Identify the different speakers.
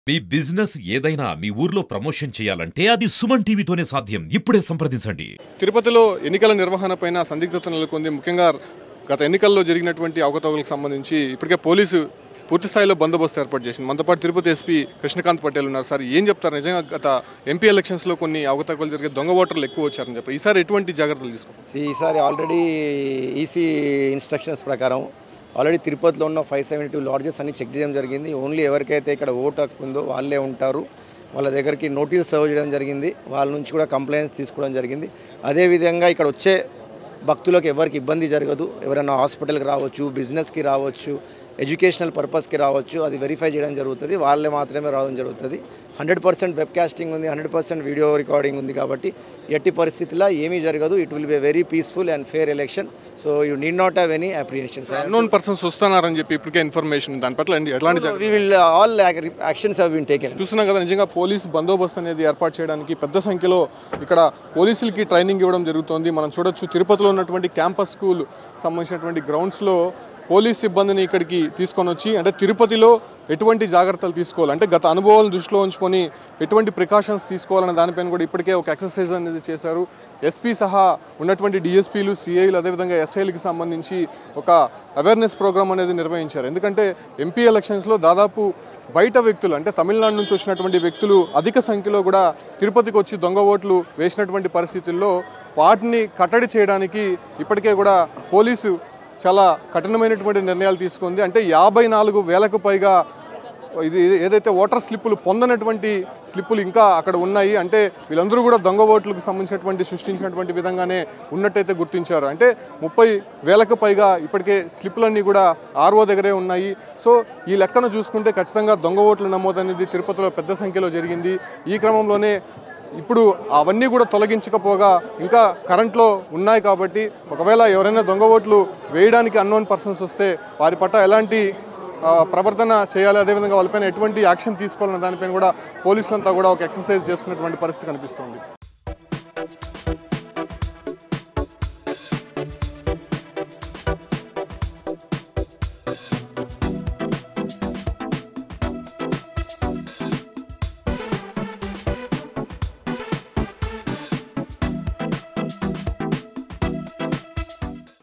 Speaker 1: మీ business ఏదైనా మీ ఊర్లో promotion చేయాలంటే అది సుమన్ టీవీతోనే సాధ్యం ఇప్పుడే సంప్రదించండి
Speaker 2: తిరుపతిలో ఎన్నికల నిర్వహణపైన సందిగ్ధత నెలకొంది ముఖ్యంగా గత ఎన్నికల్లో జరిగినటువంటి అవకతవకలకు సంబంధించి ఇప్పటికే పోలీసు పూర్తి స్థాయిలో బందోబస్తు ఏర్పాటు చేసింది మనతో పాటు తిరుపతి ఎస్పీ కృష్ణకాంత్ పటేల్ ఉన్నారు సార్ ఏం చెప్తారు నిజంగా గత ఎంపీ ఎలక్షన్స్లో కొన్ని అవకతవకలు జరిగే దొంగ ఓటర్లు ఎక్కువ వచ్చారని చెప్పారు ఈసారి ఎటువంటి జాగ్రత్తలు తీసుకుంటారు
Speaker 3: See, ఈసారి ఆల్రెడీ ఈసీ ఇన్స్ట్రక్షన్స్ ప్రకారం ఆల్రెడీ తిరుపతిలో ఉన్న ఫైవ్ సెవెంటీ టూ లాడ్జెస్ అన్ని చెక్ చేయడం జరిగింది ఓన్లీ ఎవరికైతే ఇక్కడ ఓటు హక్కు ఉందో వాళ్ళే ఉంటారు వాళ్ళ దగ్గరికి నోటీస్ సర్వ్ చేయడం జరిగింది వాళ్ళ నుంచి కూడా కంప్లైంట్స్ తీసుకోవడం జరిగింది అదేవిధంగా ఇక్కడ వచ్చే భక్తులకు ఎవరికి ఇబ్బంది జరగదు ఎవరైనా హాస్పిటల్కి రావచ్చు బిజినెస్కి రావచ్చు ఎడ్యుకేషనల్ పర్పస్కి రావచ్చు అది వెరిఫై చేయడం జరుగుతుంది వాళ్ళే మాత్రమే రావడం జరుగుతుంది హండ్రెడ్ పర్సెంట్ వెబ్ కాస్టింగ్ ఉంది హండ్రెడ్ పర్సెంట్ వీడియో రికార్డింగ్ ఉంది కాబట్టి ఎట్టి పరిస్థితిలో ఏమీ జరగదు it will be very peaceful and fair election so you need not have any apprehensions
Speaker 2: unknown persons వస్తున్నారని చెప్పి ఇప్పటికే ఇన్ఫర్మేషన్ దాని పట్ల ఎలాంటి జాగ్రత్త
Speaker 3: we will all actions have been taken
Speaker 2: చూస్తున్నాం కదా నిజంగా పోలీస్ బందోబస్తు అనేది ఏర్పాటు చేయడానికి పెద్ద సంఖ్యలో ఇక్కడ పోలీసులకి ట్రైనింగ్ ఇవ్వడం జరుగుతోంది మనం చూడొచ్చు తిరుపతిలో ఉన్నటువంటి క్యాంపస్ స్కూల్ సంబంధించినటువంటి గ్రౌండ్స్లో పోలీస్ సిబ్బందిని ఇక్కడికి తీసుకొని వచ్చి అంటే తిరుపతిలో ఎటువంటి జాగ్రత్తలు తీసుకోవాలి అంటే గత అనుభవాలను దృష్టిలో ఉంచుకొని ఎటువంటి ప్రికాషన్స్ తీసుకోవాలనే దానిపైన కూడా ఇప్పటికే ఒక ఎక్సర్సైజ్ అనేది చేశారు ఎస్పీ సహా ఉన్నటువంటి డిఎస్పీలు సిఐలు అదేవిధంగా ఎస్ఐలకి సంబంధించి ఒక అవేర్నెస్ ప్రోగ్రామ్ అనేది నిర్వహించారు ఎందుకంటే ఎంపీ ఎలక్షన్స్లో దాదాపు బయట వ్యక్తులు అంటే తమిళనాడు నుంచి వచ్చినటువంటి వ్యక్తులు అధిక సంఖ్యలో కూడా తిరుపతికి వచ్చి దొంగ ఓట్లు వేసినటువంటి పరిస్థితుల్లో వాటిని కట్టడి చేయడానికి ఇప్పటికే కూడా పోలీసు చాలా కఠినమైనటువంటి నిర్ణయాలు తీసుకుంది అంటే యాభై నాలుగు వేలకు పైగా ఇది ఏదైతే ఓటర్ స్లిప్పులు పొందనటువంటి స్లిప్పులు ఇంకా అక్కడ ఉన్నాయి అంటే వీళ్ళందరూ కూడా దొంగ ఓట్లకు సంబంధించినటువంటి సృష్టించినటువంటి విధంగానే ఉన్నట్టయితే గుర్తించారు అంటే ముప్పై వేలకు పైగా ఇప్పటికే స్లిప్పులన్నీ కూడా ఆర్ఓ దగ్గరే ఉన్నాయి సో ఈ లెక్కను చూసుకుంటే ఖచ్చితంగా దొంగ ఓట్ల నమోదు అనేది తిరుపతిలో పెద్ద సంఖ్యలో జరిగింది ఈ క్రమంలోనే ఇప్పుడు అవన్నీ కూడా తొలగించకపోగా ఇంకా కరెంట్లో ఉన్నాయి కాబట్టి ఒకవేళ ఎవరైనా దొంగ ఓట్లు వేయడానికి అన్నోన్ పర్సన్స్ వస్తే వారి పట్ల ఎలాంటి ఆ, ప్రవర్తన చేయాలి అదేవిధంగా వాళ్ళపైన ఎటువంటి యాక్షన్ తీసుకోవాలన్న దానిపైన కూడా పోలీసులంతా కూడా ఒక ఎక్సర్సైజ్ చేస్తున్నటువంటి పరిస్థితి కనిపిస్తుంది